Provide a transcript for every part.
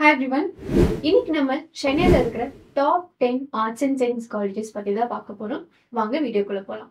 hi everyone இன்னைக்கு நம்ம சென்னையில் இருக்கிற top ten arts and science colleges பற்றி தான் பார்க்க போகிறோம் வாங்க வீடியோக்குள்ளே போகலாம்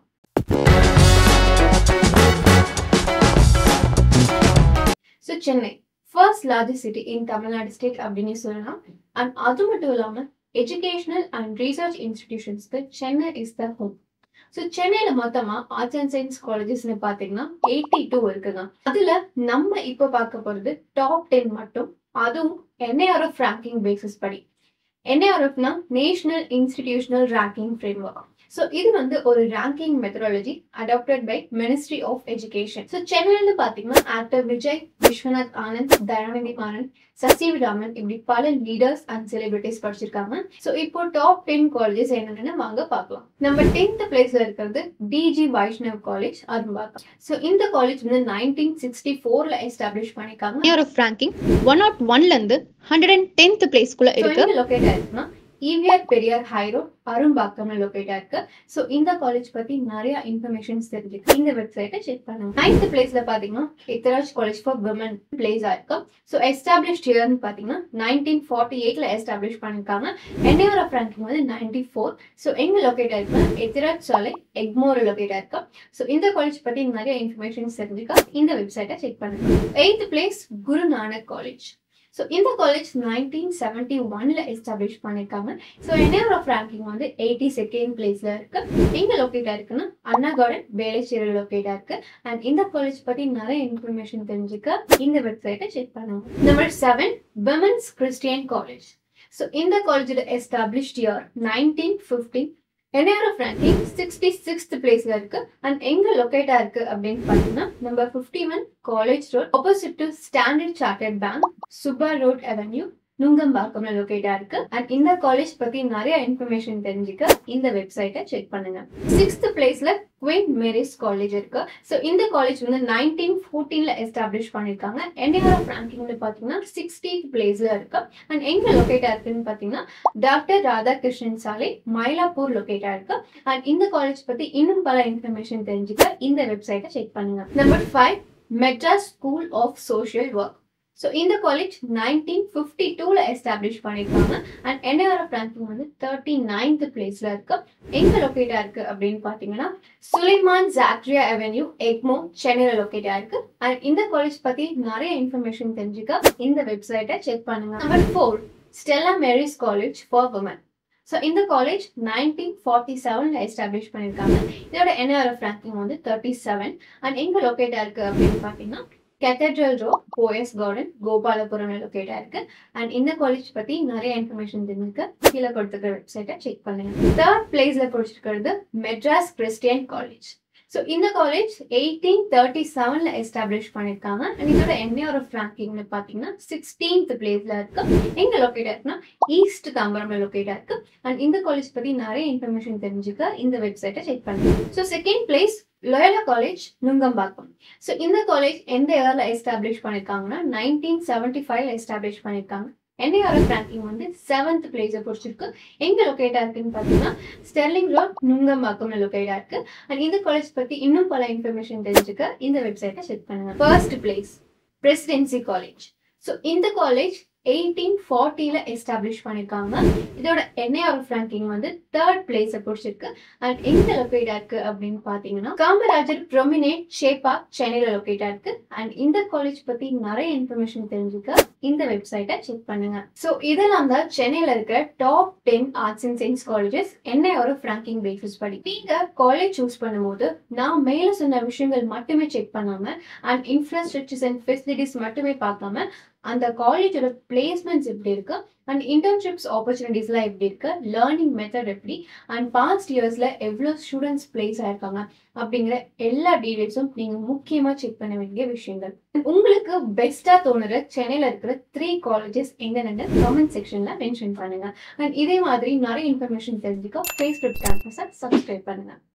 so Chennai first largest city in Tamil Nadu state அப்படின்னு சொல்லலாம் அண்ட் அது மட்டும் இல்லாமல் எஜுகேஷனல் அண்ட் ரீசர்ச் இன்ஸ்டிடியூஷன்ஸ்க்கு Chennai is the home so சென்னையில் மொத்தமாக ஆர்ட்ஸ் அண்ட் சயின்ஸ் காலேஜஸ்னு பார்த்தீங்கன்னா எயிட்டி டூ இருக்குங்க அதில் நம்ம இப்போ பார்க்க போகிறது டாப் டென் மட்டும் அதுவும் என்ஐஆர்எஃப் ரேங்கிங் பேசிஸ் படி என்ஐஆர்எஃப்னா national institutional ranking framework so இது வந்து ஒரு ranking methodology adapted by ministry of education so சென்னையில பார்த்தீங்கன்னா ஆக்டர் விஜய் விஸ்வநாத் ஆனந்த் தயாநிதி மாறன் சசி ராமன் இப்படி பல லீடர்ஸ் அண்ட் செலிபிரிட்டிஸ் படிச்சிருக்காங்க ஸோ இப்போ டாப் டென் காலேஜஸ் என்னென்னு வாங்க பார்க்கலாம் நம்ம டென்த் பிளேஸ்ல இருக்கிறது டிஜி வைஷ்ணவ் காலேஜ் அது பார்க்கலாம் ஸோ இந்த காலேஜ் வந்து நைன்டீன் சிக்ஸ்டி ஃபோர்ல எஸ்டாப்ளிஷ் பண்ணிருக்காங்க year of ranking one nought ஒன்ல இருந்து ஹண்ட்ரட் அண்ட் டென்த் பிளேஸ்க்குள்ள ஸோ இருக்கு எங்க லொக்கேட் ஆயிருக்குன்னா ஈவிஆர் பெரியார் ஹைரோட் அரும்பாக்கம்ல லொக்கேட் ஆயிருக்கு ஸோ இந்த காலேஜ் பத்தி நிறைய இன்ஃபர்மேஷன்ஸ் தெரிஞ்சுக்கு இந்த வெப்சைட்டை செக் பண்ணுங்க நைன்த் பிளேஸ்ல பாத்தீங்கன்னா Ethiraj college for women place ஆயிருக்கு ஸோ எஸ்டாப்ளிஷ்ட் இயர்னு பாத்தீங்கன்னா நைன்டீன் ஃபார்ட்டி எயிட்ல எஸ்டாப்ளிஷ் பண்ணிருக்காங்க என்ஏஆர் ஆஃப் ரேங்கிங் வந்து நைன்டி ஃபோர் ஸோ எங்க லொக்கேட் ஆயிருக்குன்னா எத்திராஜ் சாலை எக்மோர் லொக்கேட் ஆயிருக்கு ஸோ இந்த காலேஜ் பத்தி நிறைய இன்ஃபர்மேஷன்ஸ் தெரிஞ்சுக்க இந்த வெப்சைட்டை செக் பண்ணுங்க eighth place Guru Nanak college so இந்த காலேஜ் நைன்டீன் செவன்டி ஒன்ல எஸ்டாப்ளிஷ் பண்ணியிருக்காங்க ஸோ என்ஏஆர் ஆஃப் ரேங்கிங் வந்து எயிட்டி செகண்ட் பிளேஸ்ல இருக்கு எங்க லொக்கேட் ஆயிருக்குன்னா அண்ணா கார்டன் வேலைச்சேரி லொக்கேட் இருக்கு அண்ட் இந்த காலேஜ் பத்தி நிறைய இன்ஃபர்மேஷன் தெரிஞ்சுக்க இந்த வெப்சைட்டை செக் பண்ணுங்க number seven women's Christian college so இந்த காலேஜோட established year nineteen fifteen NAR of ranking sixty sixth பிளேஸ்ல இருக்கு அண்ட் எங்க லொக்கேட்டா இருக்கு அப்படின்னு பாத்தீங்கன்னா number fifty one college road opposite to Standard Chartered bank Subba road avenue நுங்கம்பாக்கம்ல லொக்கேட்டா இருக்கு அண்ட் இந்த காலேஜ் பத்தி நிறைய இன்ஃபர்மேஷன் தெரிஞ்சுக்க இந்த வெப்சைட்டை செக் பண்ணுங்க சிக்ஸ்த் பிளேஸ்ல குயின் மேரிஸ் காலேஜ் இருக்கு ஸோ இந்த காலேஜ் வந்து நைன்டீன் ஃபோர்டீன்ல எஸ்டாப்ளிஷ் பண்ணிருக்காங்க என்டிஆர் ஆஃப் ரேங்கிங்ல பாத்தீங்கன்னா சிக்ஸ்டீத் பிளேஸ்ல இருக்கு அண்ட் எங்க லொக்கேட்டா இருக்குன்னு பாத்தீங்கன்னா டாக்டர் ராதாகிருஷ்ணன் சாலை மயிலாப்பூர் லொக்கேட்டா இருக்கு அண்ட் இந்த காலேஜ் பத்தி இன்னும் பல இன்ஃபர்மேஷன் தெரிஞ்சுக்க இந்த வெப்சைட்டை செக் பண்ணுங்க number five Madras school of social work so இந்த காலேஜ் நைன்டீன் ஃபிஃப்டி டூவில் எஸ்டாப்ளிஷ் பண்ணியிருக்காங்க அண்ட் என்ஐஆர் ஆஃப் ரேங்கிங் வந்து தேர்ட்டி நைன்த் பிளேஸில் இருக்கு எங்கே லொக்கேட்டாக இருக்கு அப்படின்னு பார்த்தீங்கன்னா சுலைமான் ஜாக்ரியா அவென்யூ எக்மோ சென்னையில் லொக்கேட்டாக இருக்கு அண்ட் இந்த காலேஜ் பற்றி நிறைய இன்ஃபர்மேஷன் தெரிஞ்சுக்க இந்த வெப்சைட்டை செக் பண்ணுங்க number four Stella Mary's college for women so இந்த காலேஜ் நைன்டீன் ஃபார்ட்டி செவனில் எஸ்டாப்ளிஷ் பண்ணியிருக்காங்க இதோட என்ஆர்எஃப் ரேங்கிங் வந்து தேர்ட்டி செவன் அண்ட் எங்கே லொக்கேட்டாக இருக்கு அப்படின்னு பார்த்தீங்கன்னா cathedral road O S garden Gopalapuram லொக்கேட்டாக இருக்கு அண்ட் இந்த காலேஜ் பற்றி நிறைய இன்ஃபர்மேஷன் தெரிஞ்சுக்க கீழே கொடுத்துருக்க வெப்சைட்டை செக் பண்ணுங்க தேர்ட் பிளேஸில் பிடிச்சிருக்கிறது மெட்ராஸ் கிறிஸ்டியன் காலேஜ் ஸோ இந்த காலேஜ் எயிட்டீன் தேர்ட்டி செவனில் எஸ்டாப்ளிஷ் பண்ணியிருக்காங்க அண்ட் இதோட என்ஏஆர் ஆஃப் ரேங்கிங்னு பார்த்தீங்கன்னா சிக்ஸ்டீன்த் பிளேஸில் இருக்கு எங்கே லொக்கேட்டாக இருக்குன்னா ஈஸ்ட் தாம்பரம்ல லொக்கேட்டாக இருக்கு அண்ட் இந்த காலேஜ் பற்றி நிறைய இன்ஃபர்மேஷன் தெரிஞ்சுக்க இந்த வெப்சைட்டை செக் பண்ணுங்க so second place Loyola college Nungambakkam so இந்த காலேஜ் எந்த இயர்ல எஸ்டாப்ளிஷ் பண்ணிருக்காங்கன்னா நைன்டீன் செவன்டி ஃபைவ்ல எஸ்டாப்ளிஷ் பண்ணிருக்காங்க என்ஐஆர்எஃப் ரேங்கிங் வந்து செவன்த் பிளேஸை பிடிச்சிருக்கு எங்க லொக்கேட்டா இருக்குன்னு பார்த்தீங்கன்னா ஸ்டெர்லிங் ரோட் நுங்கம்பாக்கம்ல லொக்கேட்டா இருக்கு அண்ட் இந்த காலேஜ் பத்தி இன்னும் பல இன்ஃபர்மேஷன் தெரிஞ்சுக்க இந்த வெப்சைட்டை செக் பண்ணுங்க first place presidency college so இந்த காலேஜ் எயிட்டீன் ஃபார்ட்டியில் எஸ்டாப்ளிஷ் பண்ணியிருக்காங்க இதோட என்ஐஆர்எஃப் ரேங்கிங் வந்து தேர்ட் பிளேஸை பிடிச்சிருக்கு அண்ட் எங்க லொக்கேட்டா இருக்கு அப்படின்னு பார்த்தீங்கன்னா காமராஜர் ப்ரொமினேட் ஷேப்பா சென்னையில் லொக்கேட்டா இருக்கு அண்ட் இந்த காலேஜ் பத்தி நிறைய இன்ஃபர்மேஷன் தெரிஞ்சுக்க இந்த வெப்சைட்டை செக் பண்ணுங்க ஸோ இதெல்லாம் தான் சென்னையில் இருக்கிற top ten arts and science colleges NIRF ranking basis படி நீங்க காலேஜ் சூஸ் பண்ணும்போது நான் மேல சொன்ன விஷயங்கள் மட்டுமே செக் பண்ணாம அண்ட் இன்ஃப்ராஸ்ட்ரக்சர்ஸ் அண்ட் ஃபெசிலிட்டிஸ் மட்டுமே பார்க்காம அந்த காலேஜோட பிளேஸ்மெண்ட்ஸ் எப்படி இருக்கு அண்ட் இன்டர்ன்ஷிப்ஸ் ஆப்பர்ச்சுனிட்டிஸ்லாம் எப்படி இருக்கு லேர்னிங் மெத்தட் எப்படி அண்ட் பாஸ்ட் இயர்ஸ்ல எவ்வளோ ஸ்டூடெண்ட்ஸ் பிளேஸ் ஆயிருக்காங்க அப்படிங்கிற எல்லா டீடைல்ஸும் நீங்க முக்கியமா செக் பண்ண வேண்டிய விஷயங்கள் உங்களுக்கு பெஸ்டா தோணுற சென்னையில இருக்கிற த்ரீ காலேஜஸ் என்னென்னு கமெண்ட் செக்ஷன்ல மென்ஷன் பண்ணுங்க அண்ட் இதே மாதிரி நிறைய இன்ஃபர்மேஷன் தெரிஞ்சுக்க ஃபேஸ்புக் கேம்பஸை சப்ஸ்கிரைப் பண்ணுங்க